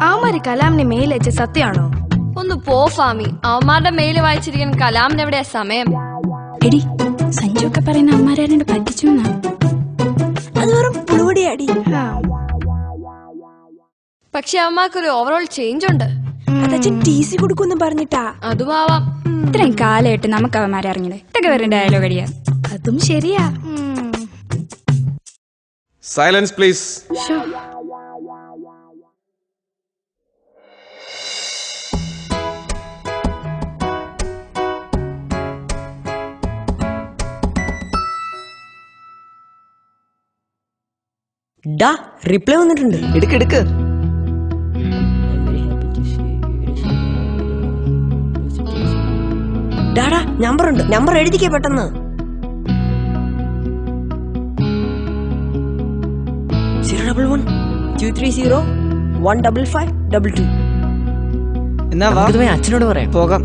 അവന്മാര് കലാമിനെ മെയിൽ അയച്ച സത്യമാണോ ഒന്ന് പോ ഫാമി അവന്മാരുടെ മെയിൽ വായിച്ചിരിക്കാൻ കലാമിന് എവിടെയാ സമയം എടി സഞ്ജു ഒക്കെ പറയുന്ന അമ്മാരാണ്ട് പറ്റിച്ചു എന്നാ അത് വെറും പുളുവടിയാടി പക്ഷെ അവന്മാർക്കൊരു ഓവറോൾ ചേഞ്ച് ഉണ്ട് അതച്ഛൻ ടി സി കൊടുക്കുമെന്ന് പറഞ്ഞിട്ടാ അതുമാവാം ഇത്രയും കാലമായിട്ട് നമുക്ക് അവന്മാരെ അറിഞ്ഞില്ലേ ഇതൊക്കെ വെറും ഡയലോഗ് അടിയാ അതും ശരിയാ സൈലൻസ് പ്ലീസ് ഡാ റിപ്ലൈ വന്നിട്ടുണ്ട് എടുക്ക് എടുക്ക് ഡാടാ നമ്പർ ഉണ്ട് നമ്പർ എഴുതിക്കേ പെട്ടെന്ന് zero double one two three zero one double five double two എന്നാ വാ നമുക്കിത് പോയി അച്ഛനോട് പറയാം പോകാം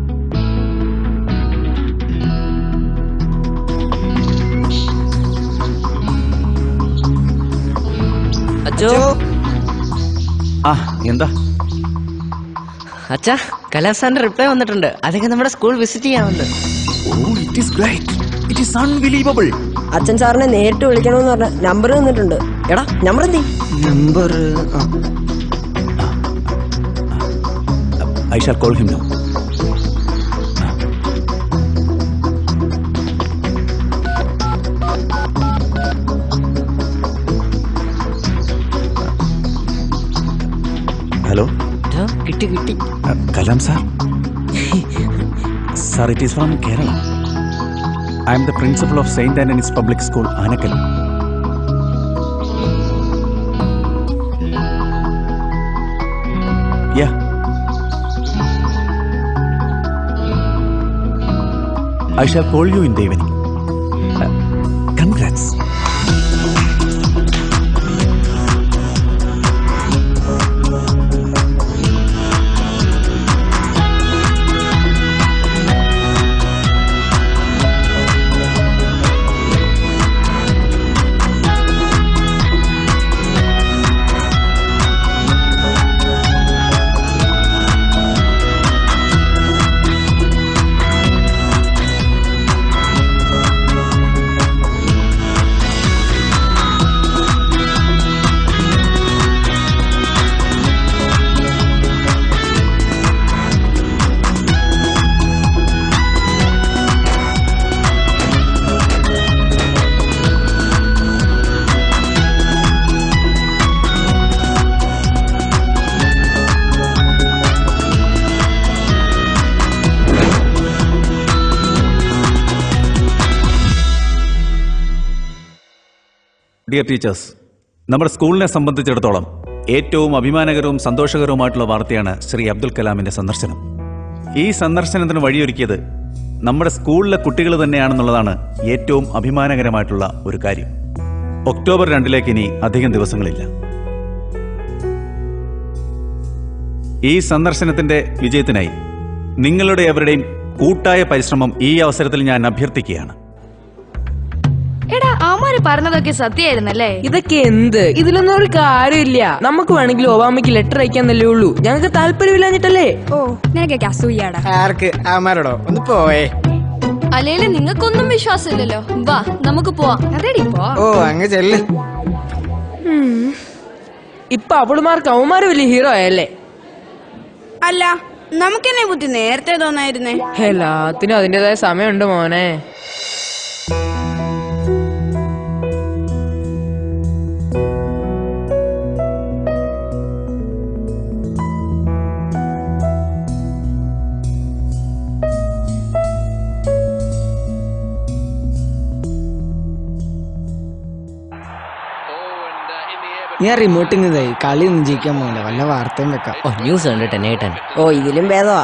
അച്ഛോ ആ എന്താ അച്ഛാ കലാസാറിന്റെ റിപ്ലൈ വന്നിട്ടുണ്ട് അതൊക്കെ നമ്മുടെ സ്കൂൾ വിസിറ്റ് ചെയ്യാറുണ്ട് oh it is great it is unbelievable അച്ഛൻ സാറിനെ നേരിട്ട് വിളിക്കണമെന്ന് പറഞ്ഞ നമ്പർ തന്നിട്ടുണ്ട് എടാ നമ്പർ എന്തേ number I shall call him no hello കിട്ടി കിട്ടി Kalam sir sir it is from Kerala I am the principal of Saint Antony's public school Anakkal Yeah. I shall call you in the evening. Uh, congrats. Dear teachers നമ്മുടെ സ്കൂളിനെ സംബന്ധിച്ചിടത്തോളം ഏറ്റവും അഭിമാനകരവും സന്തോഷകരവുമായിട്ടുള്ള വാർത്തയാണ് ശ്രീ അബ്ദുൽ കലാമിന്റെ സന്ദർശനം ഈ സന്ദർശനത്തിന് വഴിയൊരുക്കിയത് നമ്മുടെ സ്കൂളിലെ കുട്ടികൾ തന്നെയാണെന്നുള്ളതാണ് ഏറ്റവും അഭിമാനകരമായിട്ടുള്ള ഒരു കാര്യം ഒക്ടോബർ രണ്ടിലേക്ക് ഇനി അധികം ദിവസങ്ങളില്ല ഈ സന്ദർശനത്തിന്റെ വിജയത്തിനായി നിങ്ങളുടെ എവരുടെയും കൂട്ടായ പരിശ്രമം ഈ അവസരത്തിൽ ഞാൻ അഭ്യർത്ഥിക്കുകയാണ് എടാ അവന്മാര് പറഞ്ഞതൊക്കെ സത്യമായിരുന്നല്ലേ ഇതൊക്കെ എന്ത് ഇതിലൊന്നും ഒരു കാര്യമില്ല നമുക്ക് വേണമെങ്കിൽ ഒബാമയ്ക്ക് ലെറ്റർ അയക്കാന്നല്ലേ ഉള്ളൂ ഞങ്ങൾക്ക് താല്പര്യമില്ലാഞ്ഞിട്ടല്ലേ ഓ നിനക്കൊക്കെ അസൂയാടാ ആർക്ക് അവന്മാരോടോ ഒന്ന് പോയേ അല്ലേലും നിങ്ങൾക്കൊന്നും വിശ്വാസമില്ലല്ലോ വാ നമുക്ക് പോവാം അതെടി പോ ഓ അങ്ങ് ചെല്ല് ഇപ്പൊ അവളുമാർക്ക് അവന്മാര് വലിയ ഹീറോ ആയല്ലേ അല്ല നമുക്കെന്നെ ബുദ്ധി നേരത്തെ തോന്നായിരുന്നേ എല്ലാത്തിനും അതിന്റേതായ സമയമുണ്ട് മോനെ ഞാൻ റിമോട്ടിൽ നിന്നതായി കളി ഒന്നും ജയിക്കാൻ പോകില്ല വല്ല വാർത്തയും വെക്കാം ഓ ന്യൂസ് കണ്ടിട്ട് നേട്ടൻ ഓ ഇതിലും ഭേദമാ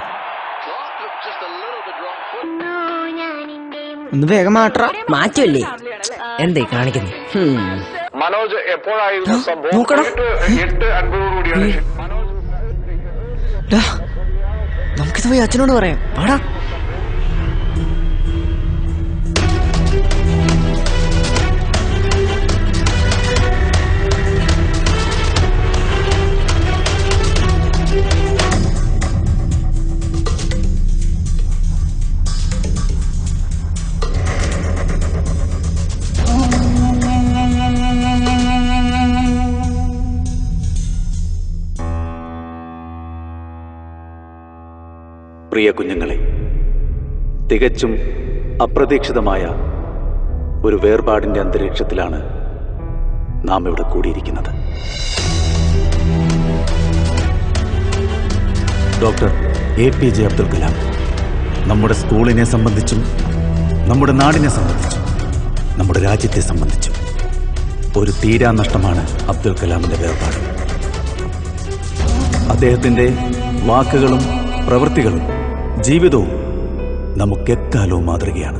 ഒന്ന് വേഗം മാറ്റാ മാറ്റല്ലേ എന്തേ കാണിക്കുന്നു മനോജ് എപ്പോഴായിരുന്നു സംഭവം നോക്കടാ. വൈകിട്ട് എട്ട് അൻപതോടുകൂടിയാണ് ഡാ, നമുക്കിത് പോയി അച്ഛനോട് പറയാം പാടാ പ്രിയ കുഞ്ഞുങ്ങളെ തികച്ചും അപ്രതീക്ഷിതമായ ഒരു വേർപാടിന്റെ അന്തരീക്ഷത്തിലാണ് നാം ഇവിടെ കൂടിയിരിക്കുന്നത് doctor A P J Abdul Kalam നമ്മുടെ സ്കൂളിനെ സംബന്ധിച്ചും നമ്മുടെ നാടിനെ സംബന്ധിച്ചും നമ്മുടെ രാജ്യത്തെ സംബന്ധിച്ചും ഒരു തീരാ നഷ്ടമാണ് അബ്ദുൽ കലാമിന്റെ വേർപാട് അദ്ദേഹത്തിന്റെ വാക്കുകളും പ്രവൃത്തികളും ജീവിതവും നമുക്കെക്കാലവും മാതൃകയാണ്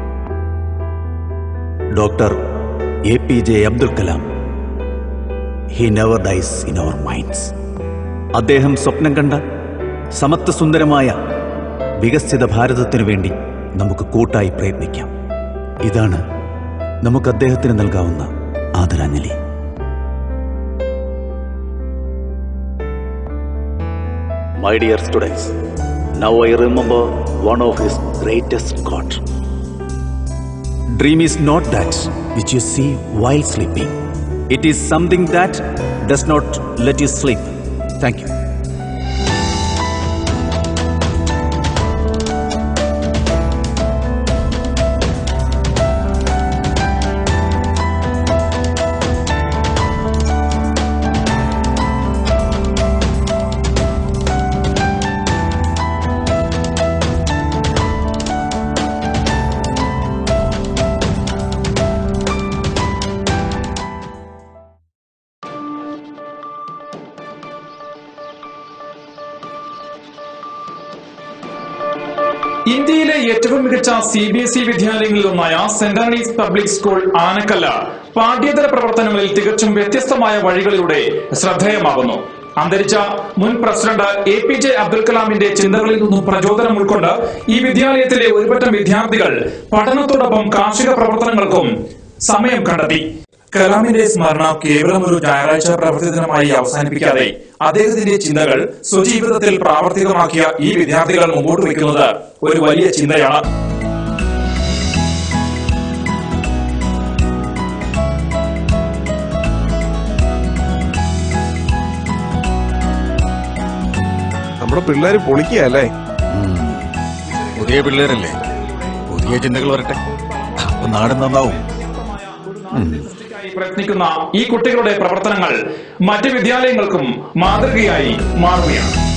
doctor A P J Abdul Kalam he never dies in our minds അദ്ദേഹം സ്വപ്നം കണ്ട സമത്വസുന്ദരമായ വികസിത ഭാരതത്തിനു വേണ്ടി നമുക്ക് കൂട്ടായി പ്രയത്നിക്കാം ഇതാണ് നമുക്ക് അദ്ദേഹത്തിന് നൽകാവുന്ന ആദരാഞ്ജലി my dear students now I remember one of his greatest god dream is not that which you see while sleeping it is something that does not let you sleep thank you ഇന്ത്യയിലെ ഏറ്റവും മികച്ച C B S E വിദ്യാലയങ്ങളിലൊന്നായ Saint Anne's public school ആനക്കല്ല പാഠ്യേതര പ്രവർത്തനങ്ങളിൽ തികച്ചും വ്യത്യസ്തമായ വഴികളിലൂടെ ശ്രദ്ധേയമാകുന്നു അന്തരിച്ച മുൻ president A P J Abdul കലാമിന്റെ ചിന്തകളിൽ നിന്നും പ്രചോദനം ഉൾക്കൊണ്ട് ഈ വിദ്യാലയത്തിലെ ഒരുപറ്റം വിദ്യാർത്ഥികൾ പഠനത്തോടൊപ്പം കാർഷിക പ്രവർത്തനങ്ങൾക്കും സമയം കണ്ടെത്തി കലാമിന്റെ സ്മരണ കേവലം ഒരു ഞായറാഴ്ച പ്രവൃത്തി ദിനമായി അവസാനിപ്പിക്കാതെ അദ്ദേഹത്തിന്റെ ചിന്തകൾ സ്വജീവിതത്തിൽ പ്രാവർത്തികമാക്കിയ ഈ വിദ്യാർത്ഥികൾ മുമ്പോട്ട് വയ്ക്കുന്നത് ഒരു വലിയ ചിന്തയാണ് നമ്മുടെ പിള്ളേര് പൊളിക്കുകയല്ലേ പുതിയ പിള്ളേരല്ലേ പുതിയ ചിന്തകൾ വരട്ടെ അപ്പൊ നാട് നന്നാവും ായി പ്രയത്നിക്കുന്ന ഈ കുട്ടികളുടെ പ്രവർത്തനങ്ങൾ മറ്റ് വിദ്യാലയങ്ങൾക്കും മാതൃകയായി മാറുകയാണ്